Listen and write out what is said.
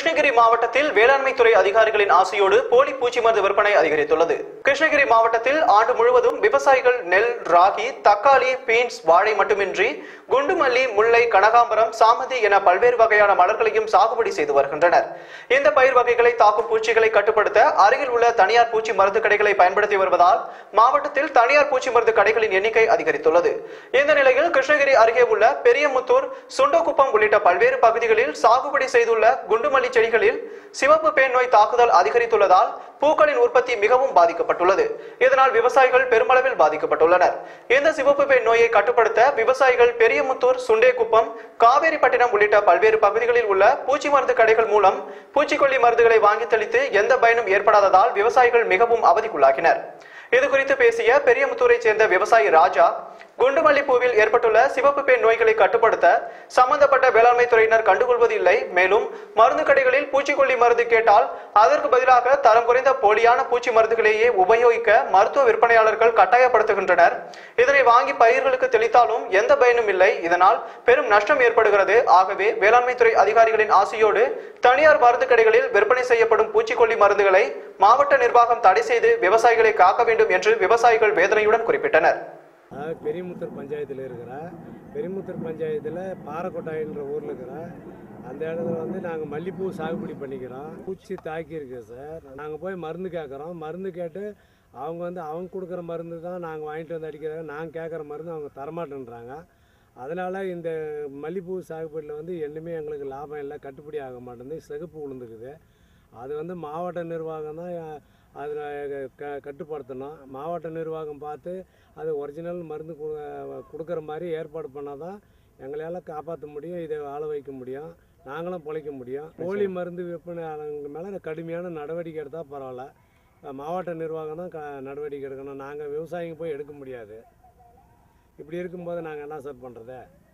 கிருஷ்ணகிரி மாவட்டத்தில் வேளாண்மை துறை அதிகாரிகளின் ஆசையோடு போலி பூச்சி மருந்து விற்பனை அதிகரித்துள்ளது கிருஷ்ணகிரி மாவட்டத்தில் ஆண்டு முழுவதும் விவசாயிகள் நெல் ராகி தக்காளி பீன்ஸ் வாழை மட்டுமின்றி குண்டுமல்லி முல்லை கனகாம்பரம் சாமந்தி என பல்வேறு வகையான மலர்களையும் சாகுபடி செய்து வருகின்றனர் இந்த பயிர் வகைகளை தாக்கும் பூச்சிகளை கட்டுப்படுத்த அருகில் உள்ள தனியார் பூச்சி மருந்து கடைகளை பயன்படுத்தி வருவதால் மாவட்டத்தில் தனியார் பூச்சி மருந்து கடைகளின் எண்ணிக்கை அதிகரித்துள்ளது இந்த நிலையில் கிருஷ்ணகிரி அருகே உள்ள பெரியமுத்தூர் சுண்டோகுப்பம் உள்ளிட்ட பல்வேறு பகுதிகளில் சாகுபடி செய்துள்ள குண்டுமல்லி செடிகளில் சிவப்பு பேன் நோய் தாக்குதல் அதிகரித்துள்ளதால் பூக்களின் உற்பத்தி மிகவும் பாதிக்கப்பட்டுள்ளது இதனால் விவசாயிகள் பெருமளவில் பாதிக்கப்பட்டுள்ளனர் இந்த சிவப்பு பேன் நோயை கட்டுப்படுத்த விவசாயிகள் பெரியமுத்தூர் சுண்டேகுப்பம் காவேரிப்பட்டினம் உள்ளிட்ட பல்வேறு பகுதிகளில் உள்ள பூச்சி மருந்து கடைகள் மூலம் பூச்சிக்கொல்லி மருந்துகளை வாங்கி தெளித்து எந்த பயனும் ஏற்படாததால் விவசாயிகள் மிகவும் அவதிக்குள்ளாகினர் இது குறித்து பேசிய பெரியமுத்தூரை சேர்ந்த விவசாயி ராஜா குண்டுமல்லி பூவில் ஏற்பட்டுள்ள சிவப்பு பேன் நோய்களை கட்டுப்படுத்த சம்பந்தப்பட்ட வேளாண்மை துறையினர் கண்டுகொள்வதில்லை மேலும் மருந்து கடைகளில் பூச்சிக்கொல்லி மருந்து கேட்டால் அதற்கு பதிலாக தரம் குறைந்த போலியான பூச்சி மருந்துகளையே உபயோகிக்க மருத்துவ விற்பனையாளர்கள் கட்டாயப்படுத்துகின்றனர் இதனை வாங்கி பயிர்களுக்கு தெளித்தாலும் எந்த பயனும் இல்லை இதனால் பெரும் நஷ்டம் ஏற்படுகிறது ஆகவே வேளாண்மை துறை அதிகாரிகளின் ஆசையோடு தனியார் மருந்து கடைகளில் விற்பனை செய்யப்படும் பூச்சிக்கொல்லி மருந்துகளை மாவட்ட நிர்வாகம் தடை செய்து விவசாயிகளை காக்க வேண்டும் என்று விவசாயிகள் வேதனையுடன் குறிப்பிட்டனர் அதாவது பெரியமுத்தூர் பஞ்சாயத்தில் இருக்கிற பெரியமுத்தூர் பஞ்சாயத்தில் பாறைக்கொட்டாயின்ற ஊரில் இருக்கிற அந்த இடத்துல வந்து நாங்கள் மல்லிப்பூ சாகுபடி பண்ணிக்கிறோம் பூச்சி தாக்கி இருக்கு சார் நாங்கள் போய் மருந்து கேட்குறோம் மருந்து கேட்டு அவங்க வந்து அவங்க கொடுக்குற மருந்து தான் நாங்கள் வாங்கிட்டு வந்து அடிக்கிறாங்க நாங்கள் கேட்குற மருந்து அவங்க தரமாட்டேன்றாங்க அதனால் இந்த மல்லிப்பூ சாகுபடியில் வந்து என்னமே எங்களுக்கு லாபம் இல்லை கட்டுப்படி ஆக மாட்டேங்குது சிகப்பு விழுந்துக்குது அது வந்து மாவட்ட நிர்வாகம் தான் அதில் க கட்டுப்படுத்தணும் மாவட்ட நிர்வாகம் பார்த்து அது ஒரிஜினல் மருந்து கு- கொடுக்குற மாதிரி ஏற்பாடு பண்ணால் தான் எங்களால் காப்பாற்ற முடியும் இதை வாழ வைக்க முடியும் நாங்களும் பிழைக்க முடியும் போலி மருந்து விற்பனையாளங்க மேலே கடுமையான நடவடிக்கை எடுத்தால் பரவாயில்ல அஹ் மாவட்ட நிர்வாகம் தான் க நடவடிக்கை எடுக்கணும் நாங்கள் விவசாயிங்க போய் எடுக்க முடியாது இப்படி இருக்கும்போது நாங்கள் என்ன சார் பண்ணுறது